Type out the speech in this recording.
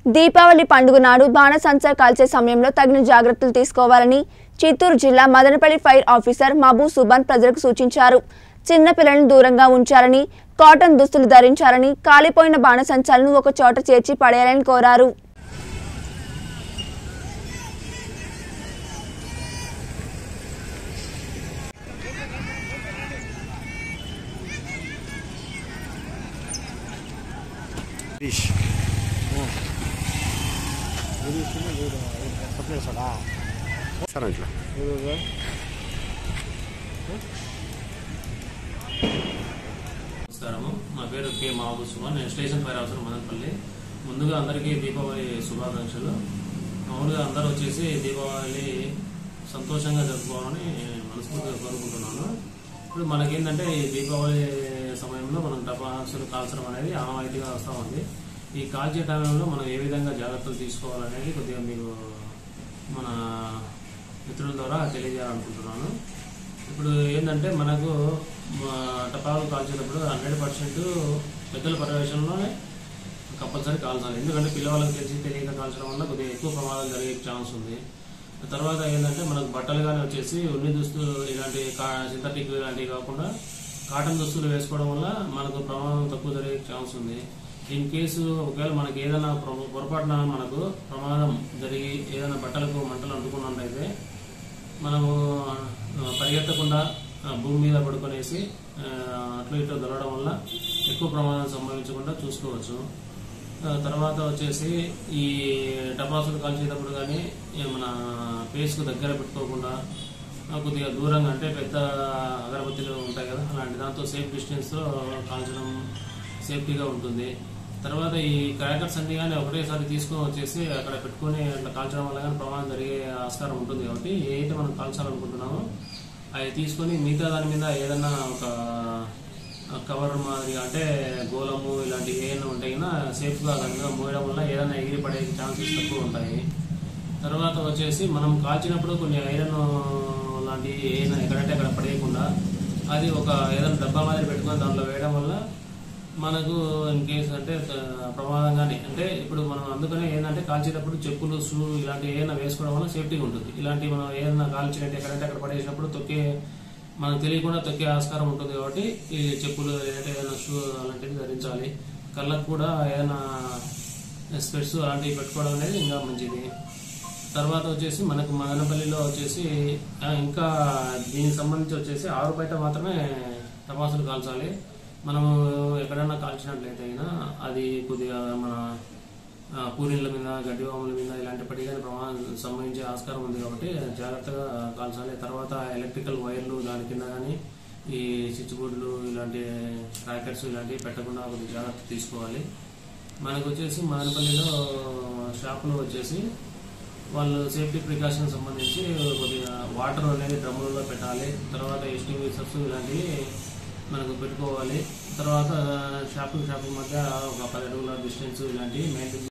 దీపావళి పండుగ నాడు బాణసంచా కాల్చే సమయంలో తగిన జాగ్రత్తలు తీసుకోవాలని చిత్తూరు జిల్లా మదనపల్లి ఫైర్ ఆఫీసర్ మబూ సుబాన్ ప్రజలకు సూచించారు చిన్న పిల్లలను దూరంగా ఉంచాలని కాటన్ దుస్తులు ధరించాలని కాలిపోయిన బాణసంచాలను ఒక చోట చేర్చి పడేయాలని కోరారు ఫిష్ సరే ఇట్లా నమస్కారము నా పేరు కె మహబూబ్ సుమాన్ నేను స్టేషన్ ఫైర్ ఆఫీసర్ మదనపల్లి ముందుగా అందరికీ దీపావళి శుభాకాంక్షలు మామూలుగా అందరూ వచ్చేసి దీపావళి సంతోషంగా జరుపుకోవాలని మనస్ఫూర్తిగా కోరుకుంటున్నాను ఇప్పుడు మనకేంటంటే ఈ దీపావళి సమయంలో మనం టపాసులు కాల్చడం అనేది ఆనవాయితీగా వస్తూ ఉంది ఈ కాల్చే టైంలో మనం ఏ విధంగా జాగ్రత్తలు తీసుకోవాలనేది కొద్దిగా మీకు మన మిత్రుల ద్వారా తెలియజేయాలనుకుంటున్నాను ఇప్పుడు ఏంటంటే మనకు మా టపాలు కాల్చేటప్పుడు హండ్రెడ్ పర్సెంట్ పెద్దల పర్యవేక్షణలోనే కంపల్సరీ కాల్చాలి ఎందుకంటే పిల్లవాళ్ళకి తెలిసి తెలియక కాల్చడం వల్ల కొద్దిగా ఎక్కువ ప్రమాదాలు జరిగే ఛాన్స్ ఉంది తర్వాత ఏంటంటే మనకు బట్టలు కానీ వచ్చేసి ఉన్ని దుస్తులు ఇలాంటి సింథటిక్ ఇలాంటివి కాకుండా కాటన్ దుస్తులు వేసుకోవడం వల్ల మనకు ప్రమాదం తక్కువ జరిగే ఛాన్స్ ఉంది ఇన్ కేసు ఒకవేళ మనకి ఏదైనా పొర- పొరపాటున మనకు ప్రమాదం జరిగి ఏదైనా బట్టలకు మంటలు అంటుకున్నట్టయితే మనము ఆ, పరిగెత్తకుండా ఆ, భూమి మీద పడుకొనేసి ఆ, అటు ఇటు దొరకడం వల్ల ఎక్కువ ప్రమాదం సంభవించకుండా చూసుకోవచ్చు ఆ, తర్వాత వచ్చేసి ఈ టపాసులు కాల్చేటప్పుడు కానీ మన పేస్కు దగ్గర పెట్టుకోకుండా ఆ, కొద్దిగా దూరంగా అంటే పెద్ద అగరబత్తిలు ఉంటాయి కదా అలాంటి దాంతో సేఫ్ డిస్టెన్స్తో కాల్చడం సేఫ్టీగా ఉంటుంది తర్వాత ఈ క్రాకర్స్ అన్ని కానీ ఒకటేసారి తీసుకొని వచ్చేసి అక్కడ పెట్టుకొని అట్లా కాల్చడం వల్ల కానీ ప్రమాదం జరిగే ఆస్కారం ఉంటుంది కాబట్టి ఏదైతే మనం కాల్చాలనుకుంటున్నామో అవి తీసుకొని మిగతా దాని మీద ఏదన్నా ఒక కవర్ మాదిరి అంటే గోళము ఇలాంటి ఏమైనా ఉంటాయి సేఫ్గా దాని మీద మోయడం వల్ల ఏదైనా ఎగిరి పడే ఛాన్సెస్ తక్కువ ఉంటాయి తర్వాత వచ్చేసి మనం కాల్చినప్పుడు కొన్ని ఐరన్ లాంటి ఏదైనా ఎక్కడంటే అక్కడ పడేయకుండా అది ఒక ఏదైనా డబ్బా మాదిరి పెట్టుకొని దాంట్లో వేయడం వల్ల మనకు ఇన్ కేసు అంటే త- ప్రమాదం కానీ అంటే ఇప్పుడు మనం అందుకనే ఏంటంటే కాల్చేటప్పుడు చెప్పులు షూ ఇలాంటి ఏదైనా వేసుకోవడం వల్ల సేఫ్టీగా ఉంటుంది ఇలాంటి మనం ఏదైనా కాల్చినట్టు ఎక్కడంటే అక్కడ పడేసినప్పుడు తొక్కే మనకు తెలియకుండా తొక్కే ఆస్కారం ఉంటుంది కాబట్టి ఈ చెప్పులు లేదంటే ఏదైనా షూ అలాంటివి ధరించాలి కళ్ళకు కూడా ఏదైనా స్పెట్స్ అలాంటివి పెట్టుకోవడం అనేది ఇంకా మంచిది తర్వాత వచ్చేసి మనకు మదనపల్లిలో వచ్చేసి ఆ, ఇంకా దీనికి సంబంధించి వచ్చేసి ఆరు బయట మాత్రమే టపాసులు కాల్చాలి మనము ఎక్కడైనా కాల్చినట్లయితే అయినా అది కొద్దిగా మన ఆ, పూరీల మీద గడ్డి వాముల మీద ఇలాంటి పడి కానీ ప్రమాదం సంభవించే ఆస్కారం ఉంది కాబట్టి జాగ్రత్తగా కాల్చాలి తర్వాత ఎలక్ట్రికల్ వైర్లు దాని కింద కానీ ఈ స్విచ్ బోర్డులు ఇలాంటి ర్యాకెట్స్ ఇలాంటివి పెట్టకుండా కొద్దిగా జాగ్రత్త తీసుకోవాలి మనకు వచ్చేసి మదనపల్లిలో షాపులో వచ్చేసి వాళ్ళు సేఫ్టీ ప్రికాషన్ సంబంధించి కొద్దిగా వాటర్ అనేది డ్రమ్ములలో పెట్టాలి తర్వాత ఎస్టింగ్విషర్స్ ఇలాంటివి మనకు పెట్టుకోవాలి తర్వాత షాపింగ్ షాపింగ్ మధ్య ఒక పది అడుగుల డిస్టెన్స్ ఇలాంటివి మెయింటైన్